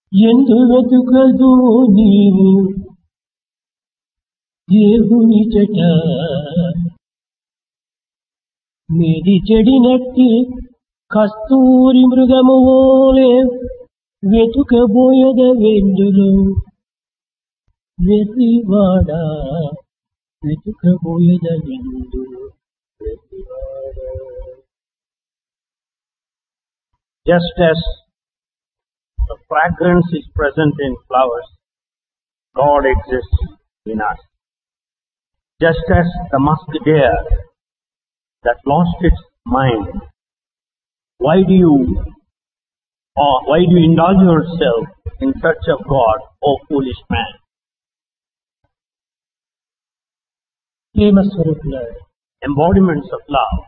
ఎందు వెతుకదు నీవు దేవుని చెట మీది చెడినట్టి కస్తూరి మృగము ఓలే వెతుకబోయద వెందులో వెర్రివాడ వెతుకబోయద వెందులో వెర్రివాడ Just as the fragrance is present in flowers, God exists in us. Just as the musk deer that lost its mind, why do you or why do you indulge yourself in search of God, O foolish man? Prema స్వరూపులారు Embodiments of love,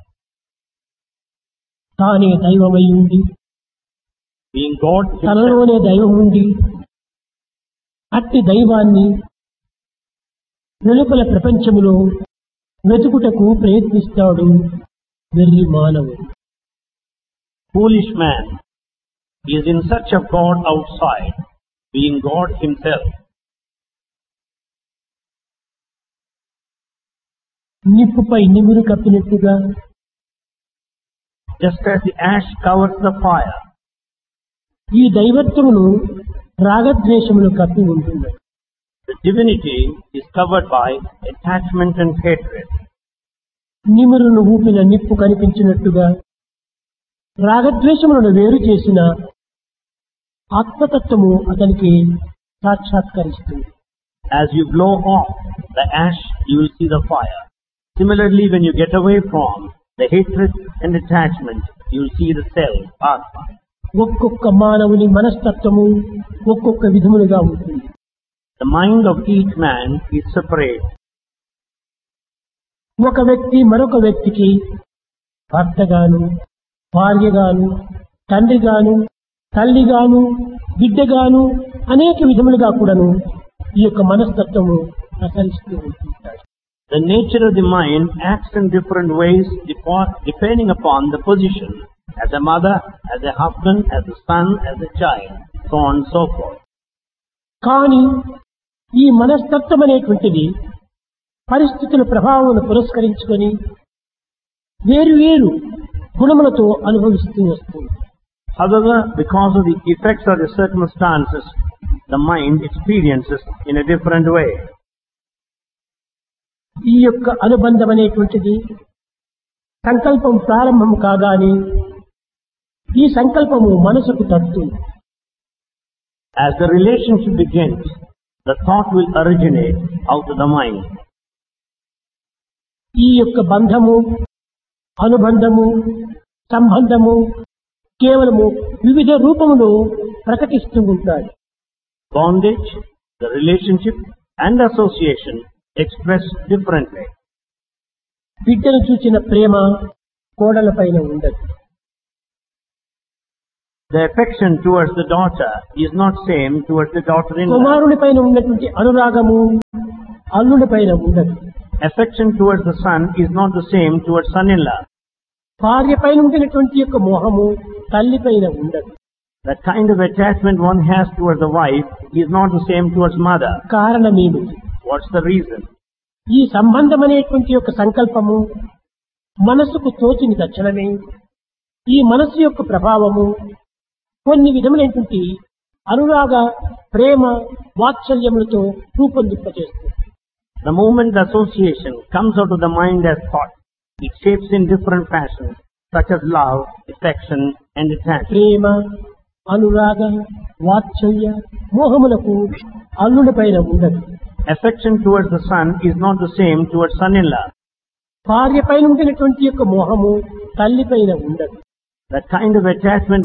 తానే దైవమై ఉండి being God himself, తనలోనే దైవం ఉండి అట్టి దైవాన్ని వెలుపల ప్రపంచములో వెతుకుటకు ప్రయత్నిస్తాడు వెర్రి మానవుడు foolish man is in search of God outside, being God himself. నిప్పుపై నిమురు కప్పినట్టుగా Just as the ash covers the fire, ఈ దైవత్వమును రాగద్వేషములు కప్పి ఉంటుంది the divinity is covered by attachment and hatred. నిమురును ఊపిన నిప్పు కనిపించినట్టుగా రాగద్వేషములను వేరు చేసిన ఆత్మతత్వము అతనికి సాక్షాత్కరిస్తుంది As you blow off the ash, you will see the fire. Similarly, when you get away from the hatred and attachment, you will see the self, Atma. ఒక్కొక్క మానవుని మనస్తత్వము ఒక్కొక్క విధములుగా ఉంటుంది The mind of each man is separate. ఒక వ్యక్తి మరొక వ్యక్తికి భర్తగాను భార్యగాను తండ్రిగాను తల్లిగాను బిడ్డగాను అనేక విధములుగా కూడాను ఈ యొక్క మనస్తత్వము ప్రసరిస్తూ ఉంటుంటాడు The nature of the mind acts in different ways depo- depending upon the position as a mother, as a husband, as a son, as a child, so on and so forth. కానీ ఈ మనస్తత్వం అనేటువంటిది పరిస్థితుల ప్రభావం పురస్కరించుకొని వేరు వేరు గుణములతో అనుభవిస్తూ వస్తుంది However, because of the effects of the circumstances, the mind experiences in a different way. ఈ యొక్క అనుబంధం అనేటువంటిది సంకల్పం ప్రారంభం కాగానే ఈ సంకల్పము మనసుకు తట్టుతుంది As the relationship begins, the thought will originate out of the mind. ఈ యొక్క బంధము అనుబంధము సంబంధము కేవలము వివిధ రూపములు ప్రకటిస్తూ ఉంటాయి Bondage, the relationship, and association express differently. బిడ్డను చూచిన ప్రేమ కోడల పైన ఉండదు The affection towards the daughter is not same towards the daughter-in-law. కుమారుని పైన ఉన్నటువంటి అనురాగము అల్లుడి పైన ఉండదు Affection towards the son is not the same towards son-in-law. భార్య పైన ఉండినటువంటి యొక్క మోహము తల్లి పైన ఉండదు The kind of attachment one has towards the wife is not the same towards mother. కారణమేమిటి What's the reason? ఈ సంబంధం అనేటువంటి యొక్క సంకల్పము మనసుకు తోచిన తక్షణమే ఈ మనసు యొక్క ప్రభావము కొన్ని విధములైనటువంటి అనురాగ ప్రేమ వాత్సల్యములతో రూపొందింపజేస్తుంది The moment the association comes out of the mind as thought, it shapes in different fashions, such as love, affection, and attachment. ప్రేమ అనురాగ వాత్సల్య మోహములకు అల్లుడి పైన ఉండదు Affection towards the son is not the same towards son-in-law. భార్య పైన ఉండినటువంటి యొక్క మోహము తల్లి పైన ఉండదు The kind of attachment